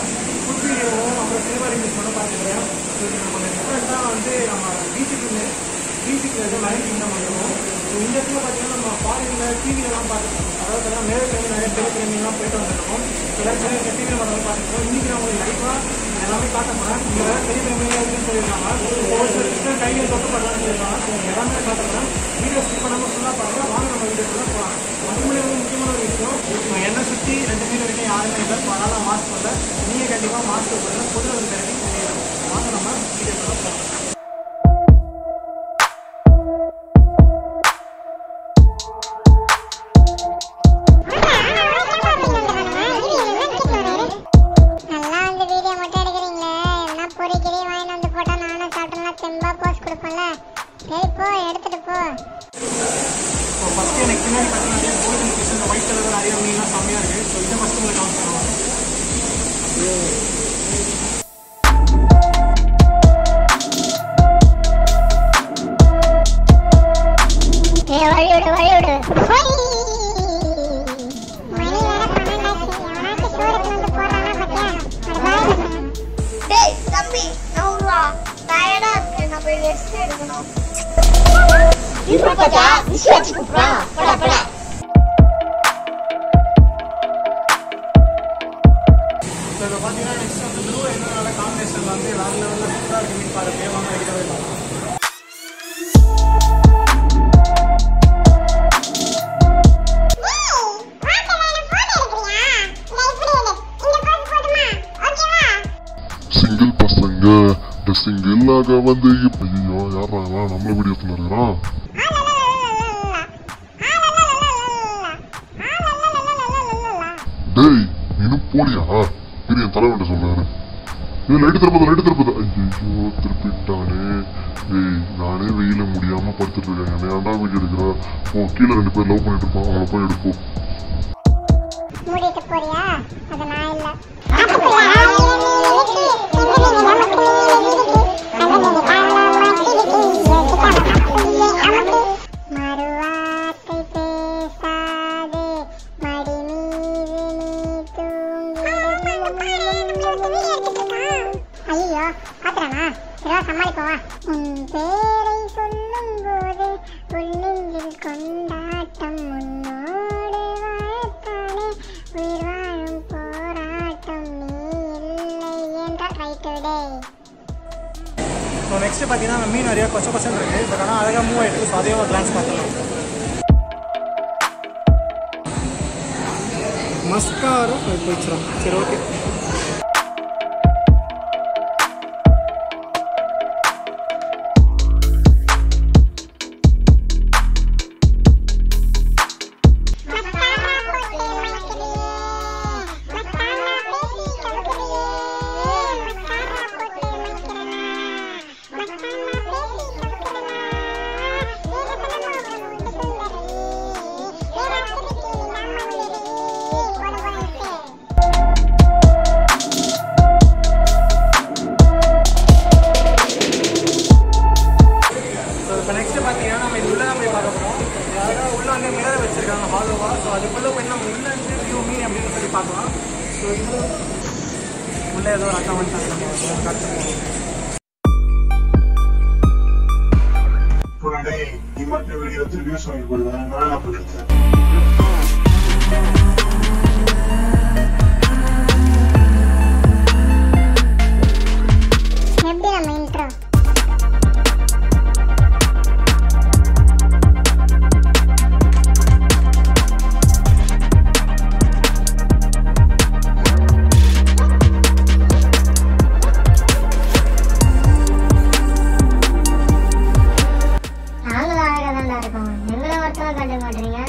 Food வீடியோவும் அப்புறம் cinema reviews பண்ண பார்த்துக்கிறேன் ஸோ இது நம்ம டிஃப்ரெண்ட்டாக வந்து நம்ம பீச்சுக்கு பீச்சுக்கு வந்து மலை கிங்டம் வந்துடும் ஸோ இந்த இடத்துல பார்த்தீங்கன்னா நம்ம ஃபாரினில் டிவிலலாம் பார்த்துருக்கோம் அதாவது பார்த்தீங்கன்னா மேலே நிறைய பெரிய கிளம்பிலாம் போயிட்டு வந்துருக்கோம் ஸோ எல்லாரும் சின்ன டிவியில் மட்டும் பார்த்துருக்கோம் இன்றைக்கி நான் உங்களுக்கு லைவாக எல்லாமே காட்ட போகிறேன் இங்கே வேறு பெரிய கிளம்பிலாம் இருக்குன்னு சொல்லியிருக்காங்க ஒரு சில சிஸ்டம் கையில் தொட்டு பண்ணலாம்னு சொல்லியிருக்காங்க ஸோ உங்களுக்கு எல்லாமே காட்டுறேன் வீடியோ ஸ்கிப் பண்ணாமல் ஃபுல்லாக பாருங்கள் வாங்க நம்ம வீடியோக்குள்ளே போகலாம் அது மூலியமாக முக்கியமான ஒரு விஷயம் இப்போ என்னை சுற்றி ரெண்டு மீன் வரைக்கும் யாருமே இல்லை ஸோ அதனால் மாஸ்க் பண்ணல நீங்கள் கண்டிப்பாக மாஸ்க் போடுங்க பொது ஒரு கிடைக்கும் வாங்க நம்ம வீடியோக்குள்ளே போகலாம் நல்லா வந்து வீடியோ மட்டும் எடுக்கிறீங்களே எதனா பொறி கிரி வாங்கிட்டு வந்து போட்டா நானும் சாப்பிட்டோம்னா தெம்பா போஸ்ட் கொடுப்பேன்ல சரி போ எடுத்துட்டு போ ஸோ ஃபஸ்ட்டு எனக்கு பின்னாடி பார்த்தீங்கன்னா கோல்டன் ஃபிஷ் இந்த ஒயிட் கலர் நிறைய மீன்லாம் செம்மையாக இருக்குது ஸோ இதை ஃபஸ்ட்டு உங்களுக்கு காமிச்சிடுவோம் ஏ வழி விடு வழி விடு ஹொய்! மணி வேற பன்னெண்டாச்சு எவனாச்சும் சோறுக்கு வந்து போடுறானா பாத்தியா அட பாய் டேய் தம்பி நவுறா டயர்டா இருக்கு நான் போய் ரெஸ்ட் எடுக்கணும் இப்ப பார்த்தா விஸ்வாச்சு கூப்பிடுறா போடா போடா ஸோ இப்போ பார்த்தீங்கன்னா நெக்ஸ்ட் வந்து ப்ளூ என்ன நல்ல காம்பினேஷன் வந்து வேறு லெவலில் சூப்பராக இருக்கு மீன் பாருங்க வாங்க எடுக்கவே இல்லை சிங்கிள் பசங்க இந்த சிங்கிள் ஆக வந்து இப்ப ஐயோ யாரா இவன் நம்மள வீடியோஸ்ல இருக்கிறான் டேய் இன்னும் போலியா இரு என் தலைவன்ட்ட சொல்றாரு ஏய் லைட்டு திருப்பது லைட்டு திருப்பது ஐயோ திருப்பிட்டானே டேய் நானே வெயில முடியாம படுத்துட்டு இருக்கேன் என்ன ஏன்டா வீடியோ எடுக்கிறா ஓ கீழே ரெண்டு பேர் லவ் பண்ணிட்டு இருப்பான் அவங்கள போய் எடுப்போம் மூடிட்டு போறியா அது நான் இல்ல மறுவார்த்தை பேசாதே மடி மீது நீ ஐயோ பாத்துறானா சரி சமாளிப்போம் வா உன் பேரை சொல்லும் போது உள்ளெஞ்சில் கொண்டாட்டம் உன்னோடு வாழத்தானே உயிர் வாழும் போராட்டம் நீ இல்லை என்ற ரைட்டு டே ஸோ நெக்ஸ்ட் பார்த்தீங்கன்னா நம்ம மீன் நிறைய கொச்ச கொச்சன் இருக்குது பட் ஆனால் அழகாக மூவ் ஆகிட்டு ஸோ அதையும் ஒரு கிளான்ஸ் பார்த்துக்கலாம் மஸ்காரும் போயிடுச்சிடும் சரி ஓகே ஸோ இப்போ நெக்ஸ்ட் பார்த்தீங்கன்னா நம்ம இது உள்ளே தான் போய் பார்க்க போகிறோம் அதாவது உள்ள வந்து மிரர் வச்சிருக்காங்க ஹாலோவா ஸோ அதுக்குள்ளே போய் நம்ம உள்ள இருந்து வியூ மீன் அப்படின்னு சொல்லி பார்க்கலாம் ஸோ இது உள்ள ஏதோ ஒரு அக்கா வந்துட்டாங்க நம்ம காட்டு போகிறோம் புறடே ಈ ಮತ್ತೆ ವಿಡಿಯೋ ರಿವ್ಯೂಸ್ ಆಗಿಬಿಡುವ ನಾನು ಬಿಡುತ್ತೆ எப்படி நம்ம இன்ட்ரோ நாங்களும் அழகாக தான்டா இருக்கோம் எங்களை மட்டும் கண்டுக்க மாட்டீங்க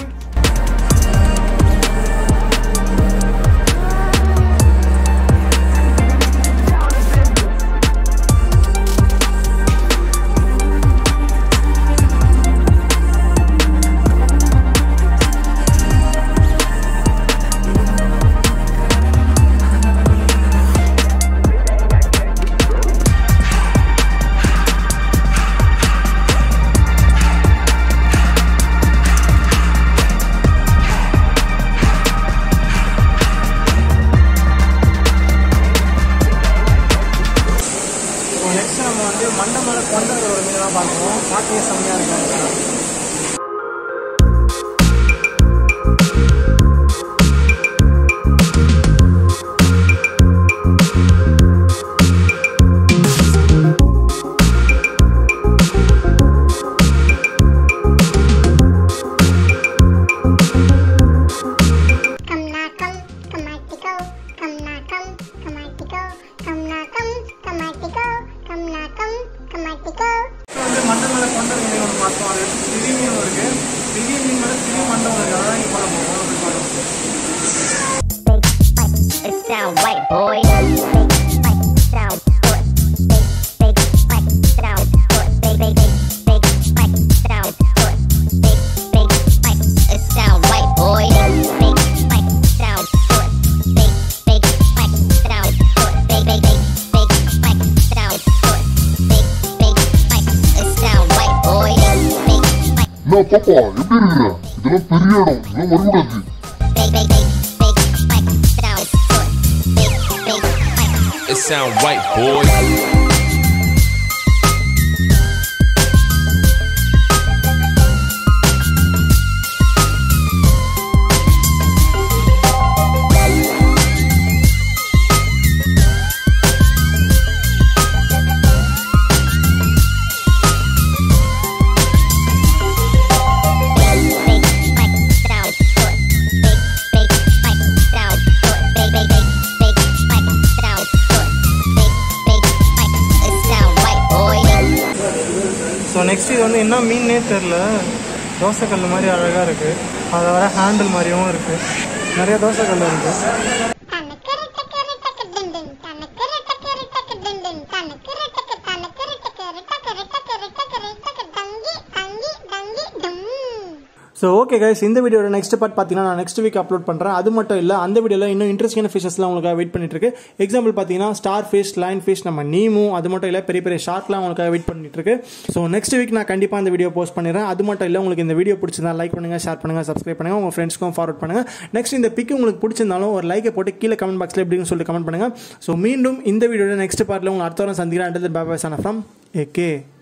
ஐயா பாப்பா எப்படி இருக்கிற இதெல்லாம் பெரிய இடம் இதெல்லாம் வரக்கூடாது It sound right, boy. So next இது வந்து என்ன மீன்னே தெரில தோசைக்கல் மாதிரி அழகாக இருக்குது அதை வர ஹேண்டில் மாதிரியும் இருக்குது நிறைய தோசைக்கல் இருக்குது தனக்கரு டக்கரு டக்கு டின் டின் தனக்கரு டக்கரு டக்கு டின் டின் தனக்கரு டக்கு தனக்கரு டக்கரு டக்கரு டக்கரு டக்கரு டக்கு தங்கி தங்கி தங்கி டும் ஸோ ஓகே கைஸ் இந்த வீடியோட நெக்ஸ்ட் பார்ட் பார்த்தீங்கன்னா நான் நெக்ஸ்ட் வீக் அப்லோட் பண்ணுறேன் அது மட்டும் இல்லை அந்த வீடியோவில் இன்னும் இன்ட்ரெஸ்டிங்கான ஃபிஷஸ்லாம் உங்களுக்காக வெயிட் பண்ணிட்டு இருக்கு எக்ஸாம்பிள் பார்த்தீங்கன்னா ஸ்டார் ஃபிஷ் லைன் ஃபிஷ் நம்ம நீமும் அது மட்டும் இல்லை பெரிய பெரிய ஷார்ட்லாம் உங்களுக்காக வெயிட் பண்ணிட்டு இருக்கு ஸோ நெக்ஸ்ட் வீக் நான் கண்டிப்பாக அந்த வீடியோ போஸ்ட் பண்ணிடுறேன் அது மட்டும் இல்லை உங்களுக்கு இந்த வீடியோ பிடிச்சிருந்தா லைக் பண்ணுங்க ஷேர் பண்ணுங்க சப்ஸ்கிரைப் பண்ணுங்க உங்க ஃப்ரெண்ட்ஸ்க்கும் ஃபார்வர்ட் பண்ணுங்க நெக்ஸ்ட் இந்த பிக் உங்களுக்கு பிடிச்சிருந்தாலும் ஒரு லைக்கை போட்டு கீழே கமெண்ட் பாக்ஸில் எப்படின்னு சொல்லிட்டு கமெண்ட் பண்ணுங்க ஸோ மீண்டும் இந்த வீடியோட நெக்ஸ்ட் பார்ட்டில் உங்களை அடுத்த வாரம் சந்திக்கிறேன் அடுத்தது பாபாய் சான ஃப்ரம் ஏகே